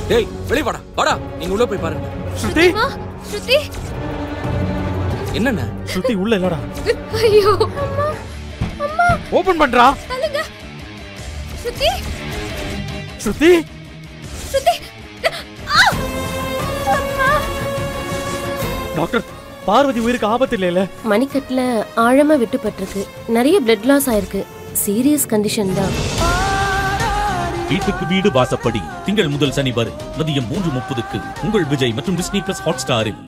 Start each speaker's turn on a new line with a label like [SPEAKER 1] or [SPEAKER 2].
[SPEAKER 1] டேய் வெளிய வாடா வாடா நீங்க உள்ள போய் பாருங்க
[SPEAKER 2] ஸ்ருதி
[SPEAKER 3] அம்மா ஸ்ருதி
[SPEAKER 1] என்னண்ணே
[SPEAKER 2] ஸ்ருதி உள்ள இல்லடா
[SPEAKER 3] ஐயோ அம்மா அம்மா
[SPEAKER 2] ஓபன் பண்றா
[SPEAKER 3] தள்ளுங்க ஸ்ருதி
[SPEAKER 2] ஸ்ருதி
[SPEAKER 3] ஸ்ருதி ஆ! அம்மா
[SPEAKER 2] டாக்டர் பார்வதி உயிருக்கு ஆபத்து இல்லைல்ல
[SPEAKER 4] மணிக்கட்டுல ஆழமா விட்டுப்பட்டிருக்கு நிறைய பிளட் லாஸ் ஆயிருக்கு சீரியஸ் கண்டிஷன் தான்
[SPEAKER 5] வீட்டுக்கு வீடு வாசப்படி திங்கள் முதல் சனி வரை மதியம் மூன்று முப்பதுக்கு உங்கள் விஜய் மற்றும் டிஸ்னி பிளஸ் ஹாட் ஸ்டாரில்